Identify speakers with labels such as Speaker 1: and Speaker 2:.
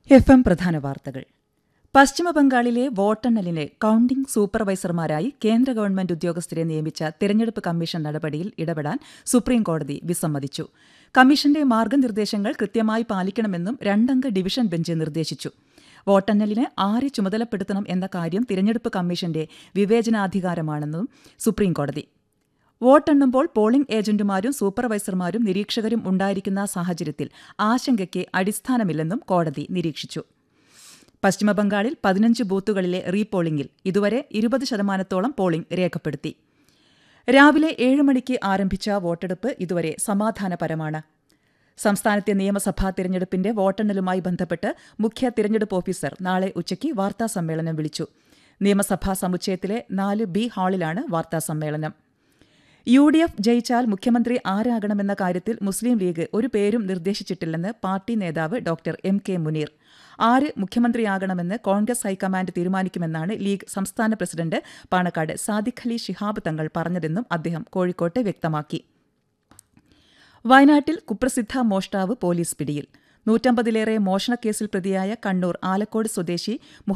Speaker 1: F M പ്രധാന വാർത്തകൾ പശ്ചിമബംഗാളിലെ വോട്ടെണ്ണലിന് കൌണ്ടിംഗ് സൂപ്പർവൈസർമാരായി കേന്ദ്ര ഗവൺമെന്റ് ഉദ്യോഗസ്ഥരെ നിയമിച്ച തെരഞ്ഞെടുപ്പ് കമ്മീഷൻ നടപടിയിൽ ഇടപെടാൻ സുപ്രീംകോടതി വിസമ്മതിച്ചു കമ്മീഷന്റെ മാർഗനിർദ്ദേശങ്ങൾ കൃത്യമായി പാലിക്കണമെന്നും രണ്ടംഗ ഡിവിഷൻ ബെഞ്ച് നിർദ്ദേശിച്ചു വോട്ടെണ്ണലിന് ആരെ ചുമതലപ്പെടുത്തണം എന്ന കാര്യം തിരഞ്ഞെടുപ്പ് കമ്മീഷന്റെ വിവേചനാധികാരമാണെന്നും സുപ്രീംകോടതി വോട്ടെണ്ണുമ്പോൾ പോളിംഗ് ഏജന്റുമാരും സൂപ്പർവൈസർമാരും നിരീക്ഷകരും ഉണ്ടായിരിക്കുന്ന സാഹചര്യത്തിൽ ആശങ്കയ്ക്ക് അടിസ്ഥാനമില്ലെന്നും കോടതി നിരീക്ഷിച്ചു പശ്ചിമബംഗാളിൽ പതിനഞ്ച് ബൂത്തുകളിലെ റീപോളിംഗിൽ ഇതുവരെ ഇരുപത് ശതമാനത്തോളം പോളിംഗ് രേഖപ്പെടുത്തി രാവിലെ ഏഴ് മണിക്ക് ആരംഭിച്ച വോട്ടെടുപ്പ് ഇതുവരെ സമാധാനപരമാണ് സംസ്ഥാനത്തെ നിയമസഭാ തിരഞ്ഞെടുപ്പിന്റെ വോട്ടെണ്ണലുമായി ബന്ധപ്പെട്ട് മുഖ്യ തിരഞ്ഞെടുപ്പ് ഓഫീസർ നാളെ ഉച്ചയ്ക്ക് വാർത്താസമ്മേളനം വിളിച്ചു നിയമസഭാ സമുച്ചയത്തിലെ നാല് ബി ഹാളിലാണ് വാർത്താസമ്മേളനം യു ഡി എഫ് ജയിച്ചാൽ മുഖ്യമന്ത്രി ആരാകണമെന്ന കാര്യത്തിൽ മുസ്ലിം ലീഗ് ഒരു പേരും നിർദ്ദേശിച്ചിട്ടില്ലെന്ന് പാർട്ടി നേതാവ് ഡോക്ടർ എം കെ മുനീർ ആര് മുഖ്യമന്ത്രിയാകണമെന്ന് കോൺഗ്രസ് ഹൈക്കമാൻഡ് തീരുമാനിക്കുമെന്നാണ് ലീഗ് സംസ്ഥാന പ്രസിഡന്റ് പാണക്കാട് സാദിഖ് അലി ശിഹാബ് തങ്ങൾ പറഞ്ഞതെന്നും അദ്ദേഹം കോഴിക്കോട്ട് വ്യക്തമാക്കി വയനാട്ടിൽ കുപ്രസിദ്ധ മോഷ്ടാവ് പോലീസ് പിടിയിൽ നൂറ്റമ്പതിലേറെ മോഷണക്കേസിൽ പ്രതിയായ കണ്ണൂർ ആലക്കോട് സ്വദേശി